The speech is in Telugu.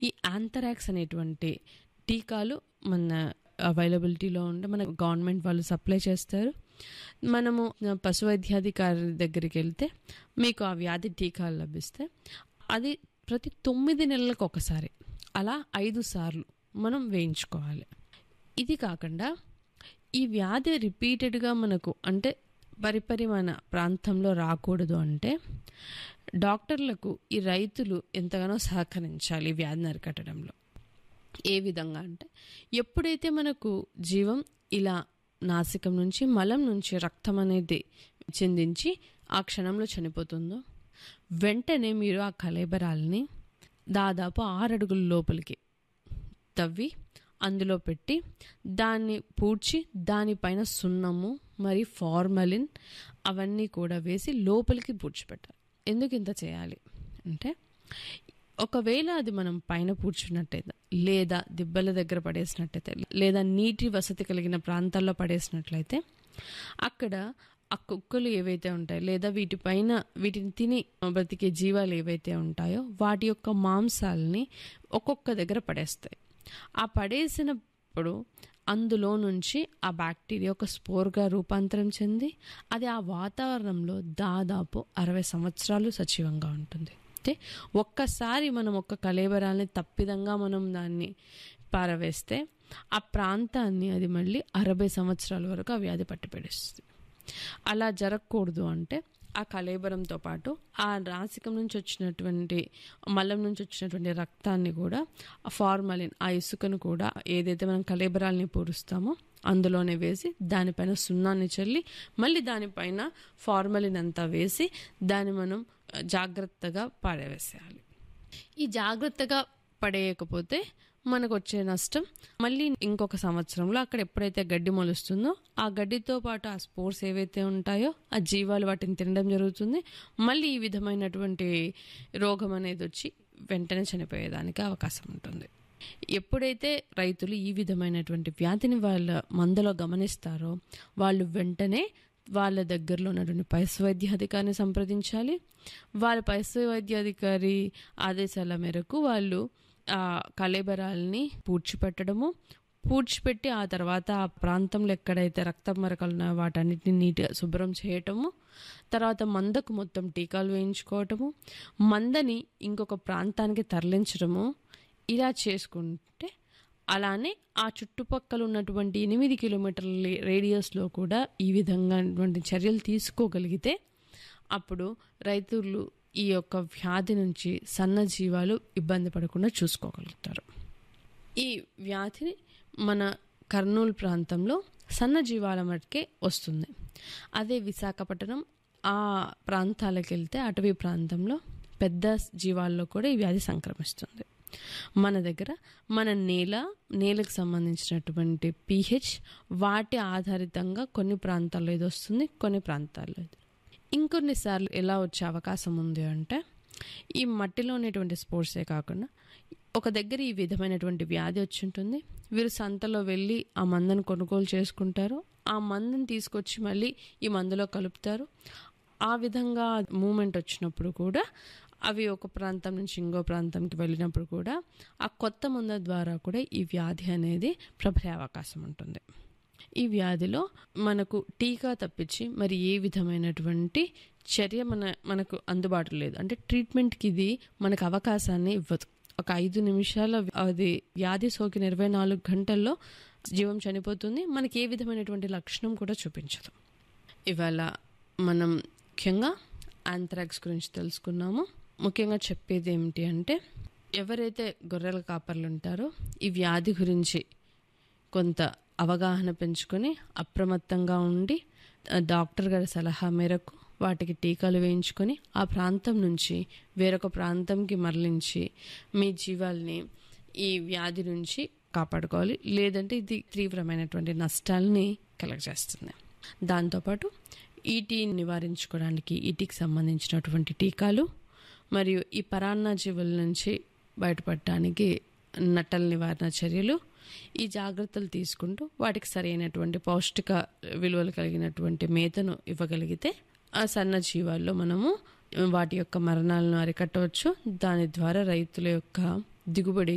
ఈ యాంథరాక్స్ అనేటువంటి టీకాలు మన అవైలబిలిటీలో ఉండే మన గవర్నమెంట్ వాళ్ళు సప్లై చేస్తారు మనము పశు వైద్యాధికారి దగ్గరికి వెళ్తే మీకు ఆ వ్యాధి టీకాలు లభిస్తాయి అది ప్రతి తొమ్మిది నెలలకు ఒకసారి అలా ఐదు సార్లు మనం వేయించుకోవాలి ఇది కాకుండా ఈ వ్యాధి రిపీటెడ్గా మనకు అంటే పరిపరి మన ప్రాంతంలో రాకూడదు అంటే డాక్టర్లకు ఈ రైతులు ఎంతగానో సహకరించాలి ఈ వ్యాధిని అరికట్టడంలో ఏ విధంగా అంటే ఎప్పుడైతే మనకు జీవం ఇలా నాసికం నుంచి మలం నుంచి రక్తం అనేది చిందించి ఆ క్షణంలో చనిపోతుందో వెంటనే మీరు ఆ కలేబరాల్ని దాదాపు ఆరు అడుగుల లోపలికి తవ్వి అందులో పెట్టి దాన్ని పూడ్చి దానిపైన సున్నము మరి ఫార్మలిన్ అవన్నీ కూడా వేసి లోపలికి పూడ్చిపెట్టాలి ఎందుకు ఇంత చేయాలి అంటే ఒకవేళ అది మనం పైన పూడ్చున్నట్టయితే లేదా దిబ్బల దగ్గర పడేసినట్టయితే లేదా నీటి వసతి కలిగిన ప్రాంతాల్లో పడేసినట్లయితే అక్కడ ఆ కుక్కలు ఏవైతే ఉంటాయో లేదా వీటిపైన వీటిని తిని బ్రతికే జీవాలు ఏవైతే ఉంటాయో వాటి యొక్క మాంసాలని ఒక్కొక్క దగ్గర పడేస్తాయి ఆ పడేసినప్పుడు అందులో నుంచి ఆ బ్యాక్టీరియా ఒక స్పోర్గా రూపాంతరం చెంది అది ఆ వాతావరణంలో దాదాపు అరవై సంవత్సరాలు సజీవంగా ఉంటుంది అయితే ఒక్కసారి మనం ఒక్క కలేబరాల్ని తప్పిదంగా మనం దాన్ని పారవేస్తే ఆ ప్రాంతాన్ని అది మళ్ళీ అరవై సంవత్సరాల వరకు ఆ వ్యాధి పట్టిపెడుస్తుంది అలా జరగకూడదు అంటే ఆ కలేబరంతో పాటు ఆ నాసికం నుంచి వచ్చినటువంటి మలం నుంచి వచ్చినటువంటి రక్తాన్ని కూడా ఆ ఫార్మలిన్ ఆ ఇసుకను కూడా ఏదైతే మనం కలేబరాల్ని పూరుస్తామో అందులోనే వేసి దానిపైన సున్నాన్ని చల్లి మళ్ళీ దానిపైన ఫార్మలిన్ అంతా వేసి దాన్ని మనం జాగ్రత్తగా పాడవేసేయాలి ఈ జాగ్రత్తగా పడేయకపోతే మనకు వచ్చే నష్టం మళ్ళీ ఇంకొక సంవత్సరంలో అక్కడ ఎప్పుడైతే గడ్డి మొలుస్తుందో ఆ గడ్డితో పాటు ఆ స్పోర్స్ ఏవైతే ఉంటాయో ఆ జీవాలు వాటిని తినడం జరుగుతుంది మళ్ళీ ఈ విధమైనటువంటి రోగం అనేది వచ్చి వెంటనే చనిపోయేదానికి అవకాశం ఉంటుంది ఎప్పుడైతే రైతులు ఈ విధమైనటువంటి వ్యాధిని వాళ్ళ మందులో గమనిస్తారో వాళ్ళు వెంటనే వాళ్ళ దగ్గరలో ఉన్నటువంటి పశు వైద్యాధికారిని సంప్రదించాలి వాళ్ళ పశు వైద్యాధికారి ఆదేశాల మేరకు వాళ్ళు ఆ కలేబరాల్ని పూడ్చిపెట్టడము పూడ్చిపెట్టి ఆ తర్వాత ఆ ప్రాంతంలో ఎక్కడైతే రక్తం మరకలు ఉన్నాయో వాటన్నిటిని నీట్గా శుభ్రం చేయటము తర్వాత మందకు మొత్తం టీకాలు వేయించుకోవటము మందని ఇంకొక ప్రాంతానికి తరలించడము ఇలా చేసుకుంటే అలానే ఆ చుట్టుపక్కల ఉన్నటువంటి ఎనిమిది కిలోమీటర్ల రేడియస్లో కూడా ఈ విధంగా చర్యలు తీసుకోగలిగితే అప్పుడు రైతులు ఈ యొక్క వ్యాధి నుంచి సన్నజీవాలు ఇబ్బంది పడకుండా చూసుకోగలుగుతారు ఈ వ్యాధిని మన కర్నూలు ప్రాంతంలో సన్నజీవాల మటుకే వస్తుంది అదే విశాఖపట్నం ఆ ప్రాంతాలకు వెళ్తే అటవీ ప్రాంతంలో పెద్ద జీవాల్లో కూడా ఈ వ్యాధి సంక్రమిస్తుంది మన దగ్గర మన నేల నేలకు సంబంధించినటువంటి పీహెచ్ వాటి ఆధారితంగా కొన్ని ప్రాంతాల్లో ఇది వస్తుంది కొన్ని ప్రాంతాల్లో ఇది ఇంకొన్నిసార్లు ఎలా వచ్చే అవకాశం ఉంది అంటే ఈ మట్టిలో ఉన్నటువంటి స్పోర్ట్సే కాకుండా ఒక దగ్గర ఈ విధమైనటువంటి వ్యాధి వచ్చి ఉంటుంది వీరు సంతలో వెళ్ళి ఆ మందును కొనుగోలు చేసుకుంటారు ఆ మందుని తీసుకొచ్చి మళ్ళీ ఈ మందులో కలుపుతారు ఆ విధంగా మూమెంట్ వచ్చినప్పుడు కూడా అవి ఒక ప్రాంతం నుంచి ఇంకో ప్రాంతంకి వెళ్ళినప్పుడు కూడా ఆ కొత్త మందు ద్వారా కూడా ఈ వ్యాధి అనేది ప్రబలే అవకాశం ఉంటుంది ఈ వ్యాధిలో మనకు టీకా తప్పించి మరి ఏ విధమైనటువంటి చర్య మన మనకు అందుబాటులో లేదు అంటే ట్రీట్మెంట్కి ఇది మనకు అవకాశాన్ని ఇవ్వదు ఒక ఐదు నిమిషాల అది వ్యాధి సోకిన ఇరవై నాలుగు గంటల్లో జీవం చనిపోతుంది మనకి ఏ విధమైనటువంటి లక్షణం కూడా చూపించదు ఇవాళ మనం ముఖ్యంగా ఆంథ్రాక్స్ గురించి తెలుసుకున్నాము ముఖ్యంగా చెప్పేది ఏమిటి అంటే ఎవరైతే గొర్రెల కాపర్లు ఉంటారో ఈ వ్యాధి గురించి కొంత అవగాహన పెంచుకొని అప్రమత్తంగా ఉండి డాక్టర్ గారి సలహా మేరకు వాటికి టీకాలు వేయించుకొని ఆ ప్రాంతం నుంచి వేరొక ప్రాంతంకి మరలించి మీ జీవాల్ని ఈ వ్యాధి నుంచి కాపాడుకోవాలి లేదంటే ఇది తీవ్రమైనటువంటి నష్టాలని కలగజేస్తుంది దాంతోపాటు ఈటీ నివారించుకోవడానికి ఈటీకి సంబంధించినటువంటి టీకాలు మరియు ఈ పరాన్న జీవుల నుంచి బయటపడటానికి నట్టల నివారణ చర్యలు ఈ జాగ్రత్తలు తీసుకుంటూ వాటికి సరైనటువంటి పౌష్టిక విలువలు కలిగినటువంటి మేతను ఇవ్వగలిగితే ఆ సన్న జీవాల్లో మనము వాటి యొక్క మరణాలను అరికట్టవచ్చు దాని ద్వారా రైతుల యొక్క దిగుబడి